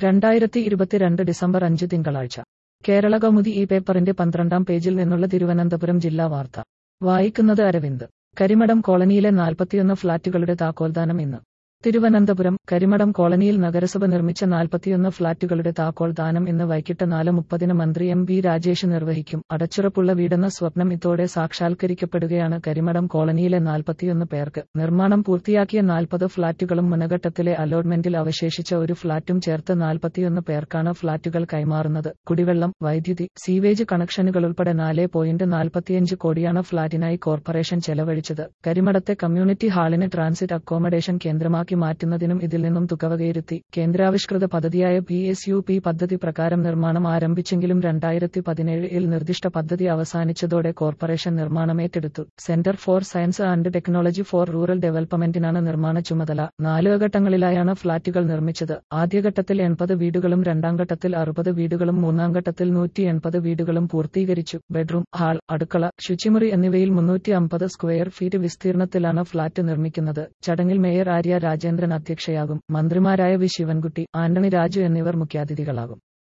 രണ്ടായിരത്തി ഇരുപത്തിരണ്ട് ഡിസംബർ അഞ്ച് തിങ്കളാഴ്ച കേരള കൗമുദി ഈ പേപ്പറിന്റെ പന്ത്രണ്ടാം പേജിൽ നിന്നുള്ള തിരുവനന്തപുരം ജില്ലാ വാർത്ത വായിക്കുന്നത് അരവിന്ദ് കരിമടം കോളനിയിലെ നാൽപ്പത്തിയൊന്ന് ഫ്ളാറ്റുകളുടെ താക്കോൽദാനം ഇന്ന് തിരുവനന്തപുരം കരിമടം കോളനിയിൽ നഗരസഭ നിർമ്മിച്ച നാൽപ്പത്തിയൊന്ന് ഫ്ളാറ്റുകളുടെ താക്കോൽ ദാനം ഇന്ന് വൈകിട്ട് നാല് മുപ്പതിന് മന്ത്രി എം വി രാജേഷ് നിർവഹിക്കും അടച്ചുറപ്പുള്ള വീടെന്ന സ്വപ്നം ഇതോടെ സാക്ഷാത്കരിക്കപ്പെടുകയാണ് കരിമടം കോളനിയിലെ നാൽപ്പത്തിയൊന്ന് പേർക്ക് നിർമ്മാണം പൂർത്തിയാക്കിയ നാൽപ്പത് ഫ്ളാറ്റുകളും മുനഘട്ടത്തിലെ അലോട്ട്മെന്റിൽ അവശേഷിച്ച ഒരു ഫ്ളാറ്റും ചേർത്ത് നാൽപ്പത്തിയൊന്ന് പേർക്കാണ് ഫ്ളാറ്റുകൾ കൈമാറുന്നത് കുടിവെള്ളം വൈദ്യുതി സീവേജ് കണക്ഷനുകളുൾപ്പെടെ നാല് പോയിന്റ് നാൽപ്പത്തിയഞ്ച് കോടിയാണ് ഫ്ളാറ്റിനായി കോർപ്പറേഷൻ ചെലവഴിച്ചത് കരിമടത്തെ കമ്മ്യൂണിറ്റി ഹാളിന് ട്രാൻസിറ്റ് അക്കോമഡേഷൻ കേന്ദ്രമാക്കി മാറ്റുന്നതിനും ഇതിൽ നിന്നും തുക വകയിരുത്തി കേന്ദ്രാവിഷ്കൃത പദ്ധതിയായ പി എസ് യു പി പദ്ധതി പ്രകാരം നിർമ്മാണം ആരംഭിച്ചെങ്കിലും രണ്ടായിരത്തി പതിനേഴിൽ നിർദ്ദിഷ്ട പദ്ധതി അവസാനിച്ചതോടെ കോർപ്പറേഷൻ നിർമ്മാണം ഏറ്റെടുത്തു centre for science and technology for rural ഡെവലപ്മെന്റിനാണ് നിർമ്മാണ ചുമതല നാല് ഘട്ടങ്ങളിലായാണ് ഫ്ളാറ്റുകൾ നിർമ്മിച്ചത് ആദ്യഘട്ടത്തിൽ എൺപത് വീടുകളും രണ്ടാം ഘട്ടത്തിൽ അറുപത് വീടുകളും മൂന്നാം ഘട്ടത്തിൽ നൂറ്റി എൺപത് വീടുകളും പൂർത്തീകരിച്ചു ബെഡ്റൂം ഹാൾ അടുക്കള ശുചിമുറി എന്നിവയിൽ മുന്നൂറ്റി അമ്പത് സ്ക്വയർ ഫീറ്റ് വിസ്തീർണത്തിലാണ് ഫ്ളാറ്റ് നിർമ്മിക്കുന്നത് ചടങ്ങിൽ മേയർ ആര്യ രാജേന്ദ്രൻ അധ്യക്ഷയാകും മന്ത്രിമാരായ വി ശിവൻകുട്ടി ആന്റണി രാജു എന്നിവർ മുഖ്യാതിഥികളാകും